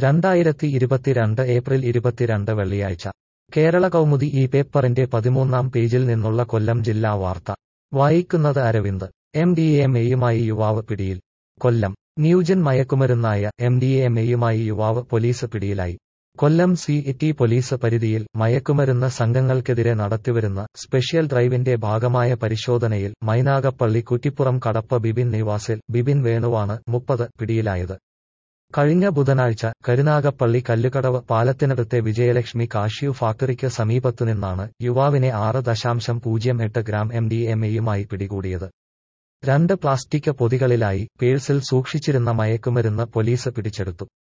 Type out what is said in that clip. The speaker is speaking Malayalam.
രണ്ടായിരത്തി ഇരുപത്തിരണ്ട് ഏപ്രിൽ ഇരുപത്തിരണ്ട് വെള്ളിയാഴ്ച കേരള കൗമുദി ഈ പേപ്പറിന്റെ പതിമൂന്നാം പേജിൽ നിന്നുള്ള കൊല്ലം ജില്ലാ വാർത്ത വായിക്കുന്നത് അരവിന്ദ് എം ഡി എം എയുമായി യുവാവ് പിടിയിൽ കൊല്ലം ന്യൂജൻ മയക്കുമരുന്നായ എം ഡി എം എയുമായി യുവാവ് പോലീസ് പിടിയിലായി കൊല്ലം സി ടി പോലീസ് പരിധിയിൽ മയക്കുമരുന്ന് സംഘങ്ങൾക്കെതിരെ നടത്തിവരുന്ന സ്പെഷ്യൽ ഡ്രൈവിന്റെ ഭാഗമായ പരിശോധനയിൽ മൈനാഗപ്പള്ളി കുറ്റിപ്പുറം കടപ്പ ബിബിൻ നിവാസിൽ ബിബിൻ വേണുവാണ് മുപ്പത് പിടിയിലായത് കഴിഞ്ഞ ബുധനാഴ്ച കരുനാഗപ്പള്ളി കല്ലുകടവ് പാലത്തിനടുത്തെ വിജയലക്ഷ്മി കാഷ്യു ഫാക്ടറിക്ക് സമീപത്തുനിന്നാണ് യുവാവിനെ ആറ് ദശാംശം പൂജ്യം എട്ട് ഗ്രാം എം ഡി എം എയുമായി പിടികൂടിയത് രണ്ട് പ്ലാസ്റ്റിക് പൊതികളിലായി പേഴ്സിൽ സൂക്ഷിച്ചിരുന്ന മയക്കുമരുന്ന് പോലീസ് പിടിച്ചെടുത്തു